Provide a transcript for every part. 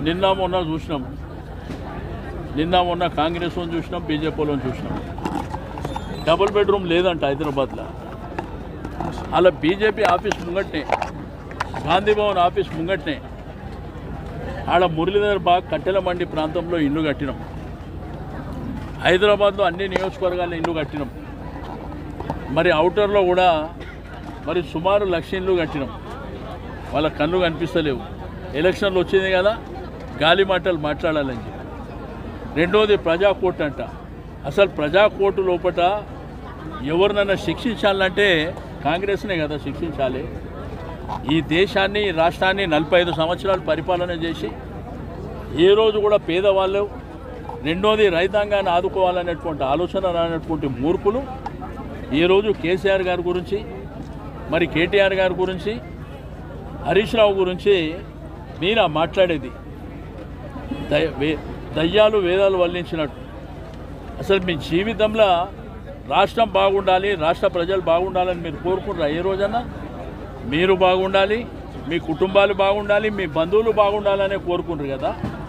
నిన్న మొన్న చూసినాం నిన్న మొన్న కాంగ్రెస్ వాళ్ళని చూసినాం బీజేపీ వాళ్ళని చూసినాం డబుల్ బెడ్రూమ్ లేదంట హైదరాబాద్లో అలా బీజేపీ ఆఫీస్ ముంగట్నే గాంధీ భవన్ ఆఫీస్ ముంగట్నే ఆడ మురళీధర్ బాగ్ కట్టెల మండి ప్రాంతంలో ఇల్లు కట్టినాం హైదరాబాద్లో అన్ని నియోజకవర్గాల్లో ఇల్లు కట్టినాం మరి అవుటర్లో కూడా మరి సుమారు లక్ష ఇల్లు కట్టినాం వాళ్ళ కళ్ళు కనిపిస్తలేవు ఎలక్షన్లు వచ్చింది కదా గాలి మాటలు మాట్లాడాలని చెప్పి రెండోది ప్రజా కోర్టు అంట అసలు ప్రజా కోర్టు లోపట ఎవరినైనా శిక్షించాలంటే కాంగ్రెస్నే కదా శిక్షించాలి ఈ దేశాన్ని ఈ రాష్ట్రాన్ని నలభై ఐదు సంవత్సరాలు పరిపాలన చేసి ఏ రోజు కూడా పేదవాళ్ళు రెండోది రైతాంగాన్ని ఆదుకోవాలనేటువంటి ఆలోచన రానటువంటి మూర్ఖులు ఈరోజు కేసీఆర్ గారి గురించి మరి కేటీఆర్ గారి గురించి హరీష్ రావు గురించి మీరా మాట్లాడేది దయ వే- దయ్యాలు వేదాలు వల్లించినట్టు అసలు మీ జీవితంలో రాష్ట్రం బాగుండాలి రాష్ట్ర ప్రజలు బాగుండాలని మీరు కోరుకుంటారా ఏ రోజన్నా మీరు బాగుండాలి మీ కుటుంబాలు బాగుండాలి మీ బంధువులు బాగుండాలనే కోరుకుంటారు కదా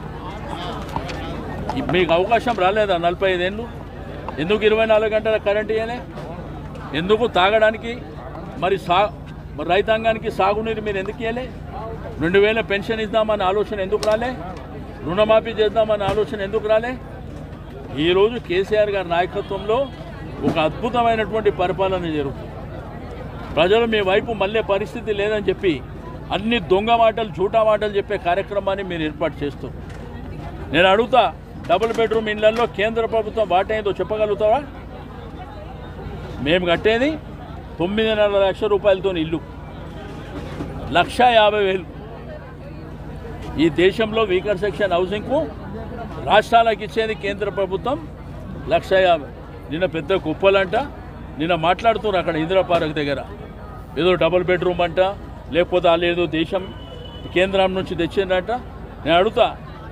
ఇ- మీకు అవకాశం రాలేదా నలభై ఐదేళ్ళు ఎందుకు ఇరవై నాలుగు గంటల కరెంట్ ఇవ్వలే ఎందుకు తాగడానికి మరి సా మరి రైతాంగానికి సాగునీరు మీరు ఎందుకు ఇవ్వలే రెండు వేల పెన్షన్ ఇద్దామన్న ఆలోచన ఎందుకు రాలే రుణమాఫీ చేద్దామన్న ఆలోచన ఎందుకు రాలే ఈరోజు కేసీఆర్ గారి నాయకత్వంలో ఒక అద్భుతమైనటువంటి పరిపాలన జరుగుతుంది ప్రజలు మీ వైపు మళ్ళీ పరిస్థితి లేదని చెప్పి అన్ని దొంగ మాటలు జూటా మాటలు చెప్పే కార్యక్రమాన్ని మీరు ఏర్పాటు చేస్తూ నేను అడుగుతా డబుల్ బెడ్రూమ్ ఇళ్లలో కేంద్ర ప్రభుత్వం వాటైందో చెప్పగలుగుతావా మేము కట్టేది తొమ్మిదిన్నర లక్షల రూపాయలతో ఇల్లు లక్ష యాభై వేలు ఈ దేశంలో వీకర్ సెక్షన్ హౌసింగ్కు రాష్ట్రాలకు ఇచ్చేది కేంద్ర ప్రభుత్వం లక్ష యాభై నిన్న పెద్ద కుప్పలంట నిన్న మాట్లాడుతున్నారు అక్కడ ఇందిరా పార్క్ దగ్గర ఏదో డబుల్ బెడ్రూమ్ అంట లేకపోతే వాళ్ళు ఏదో దేశం కేంద్రం నుంచి తెచ్చిందంట నేను అడుగుతా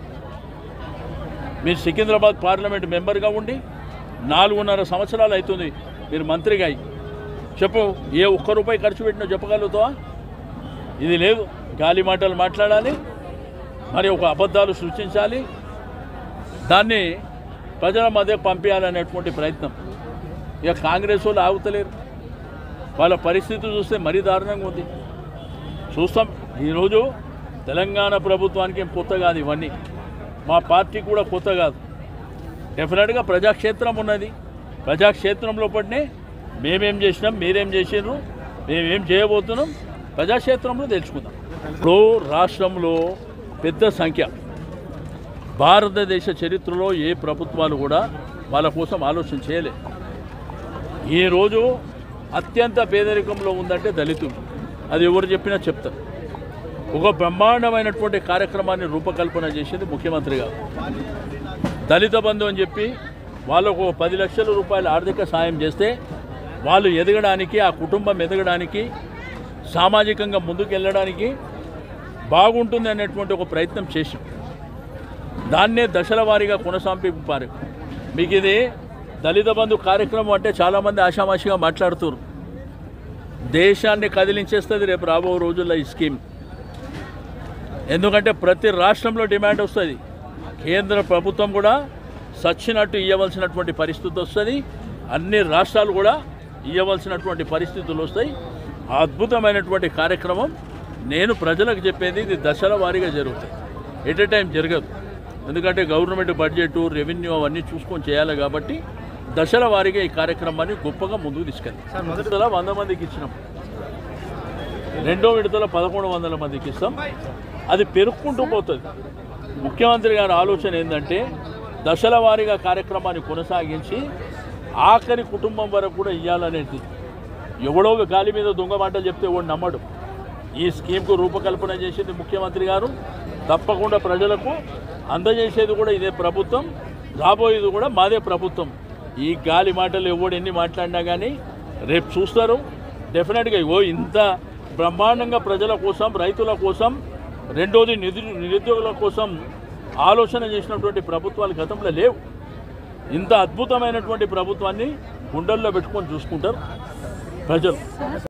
మీరు సికింద్రాబాద్ పార్లమెంట్ మెంబర్గా ఉండి నాలుగున్నర సంవత్సరాలు అవుతుంది మీరు మంత్రిగా అయ్యి చెప్పు ఏ ఒక్క రూపాయి ఖర్చు పెట్టినా చెప్పగలుగుతావా ఇది లేదు గాలి మాటలు మాట్లాడాలి మరి ఒక అబద్ధాలు సృష్టించాలి దాన్ని ప్రజల మధ్య పంపించాలనేటువంటి ప్రయత్నం ఇక కాంగ్రెస్ వాళ్ళు ఆగుతలేరు వాళ్ళ పరిస్థితి చూస్తే మరీ దారుణంగా ఉంది చూస్తాం ఈరోజు తెలంగాణ ప్రభుత్వానికి ఏం కొత్త కాదు ఇవన్నీ మా పార్టీ కూడా కొత్త కాదు డెఫినెట్గా ప్రజాక్షేత్రం ఉన్నది ప్రజాక్షేత్రంలో పడినే మేమేం చేసినాం మీరేం చేసినారు మేమేం చేయబోతున్నాం ప్రజాక్షేత్రంలో తెలుసుకుందాం ఇప్పుడు రాష్ట్రంలో పెద్ద సంఖ్య భారతదేశ చరిత్రలో ఏ ప్రభుత్వాలు కూడా వాళ్ళ కోసం ఆలోచన చేయలే ఈరోజు అత్యంత పేదరికంలో ఉందంటే దళితులు అది ఎవరు చెప్పినా చెప్తారు ఒక బ్రహ్మాండమైనటువంటి కార్యక్రమాన్ని రూపకల్పన చేసింది ముఖ్యమంత్రి గారు దళిత బంధు అని చెప్పి వాళ్ళకు ఒక పది లక్షల రూపాయల ఆర్థిక సాయం చేస్తే వాళ్ళు ఎదగడానికి ఆ కుటుంబం ఎదగడానికి సామాజికంగా ముందుకు వెళ్ళడానికి బాగుంటుంది అనేటువంటి ఒక ప్రయత్నం చేసాం దాన్నే దశల వారీగా కొనసాంపింపారు మీకు ఇది దళిత బంధు కార్యక్రమం అంటే చాలామంది ఆషామాషిగా మాట్లాడుతున్నారు దేశాన్ని కదిలించేస్తుంది రేపు రాబో రోజుల్లో ఈ స్కీమ్ ఎందుకంటే ప్రతి రాష్ట్రంలో డిమాండ్ వస్తుంది కేంద్ర ప్రభుత్వం కూడా సచ్చినట్టు ఇవ్వవలసినటువంటి పరిస్థితి వస్తుంది అన్ని రాష్ట్రాలు కూడా ఇవ్వవలసినటువంటి పరిస్థితులు వస్తాయి ఆ అద్భుతమైనటువంటి కార్యక్రమం నేను ప్రజలకు చెప్పేది ఇది దశల వారీగా జరుగుతాయి ఎట్ ఏ టైం జరగదు ఎందుకంటే గవర్నమెంట్ బడ్జెట్ రెవెన్యూ అవన్నీ చూసుకొని చేయాలి కాబట్టి దశల వారీగా ఈ కార్యక్రమాన్ని గొప్పగా ముందుకు తీసుకెళ్ళాం సార్ మొదటి విడతల వంద మందికి ఇచ్చినాం రెండో విడతల పదకొండు వందల మందికి ఇస్తాం అది పెరుక్కుంటూ పోతుంది ముఖ్యమంత్రి గారి ఆలోచన ఏంటంటే దశల వారీగా కార్యక్రమాన్ని కొనసాగించి ఆఖరి కుటుంబం వరకు కూడా ఇవ్వాలనేది ఎవడో గాలి మీద దొంగ మాటలు చెప్తే వాడు నమ్మడు ఈ స్కీమ్కు రూపకల్పన చేసింది ముఖ్యమంత్రి గారు తప్పకుండా ప్రజలకు అందజేసేది కూడా ఇదే ప్రభుత్వం రాబోయేది కూడా మాదే ప్రభుత్వం ఈ గాలి మాటలు ఎవడు ఎన్ని మాట్లాడినా కానీ రేపు చూస్తారు డెఫినెట్గా ఓ ఇంత బ్రహ్మాండంగా ప్రజల కోసం రైతుల కోసం రెండోది నిధు నిరుద్యోగుల కోసం ఆలోచన చేసినటువంటి ప్రభుత్వాలు గతంలో లేవు ఇంత అద్భుతమైనటువంటి ప్రభుత్వాన్ని గుండెల్లో పెట్టుకొని చూసుకుంటారు ప్రజలు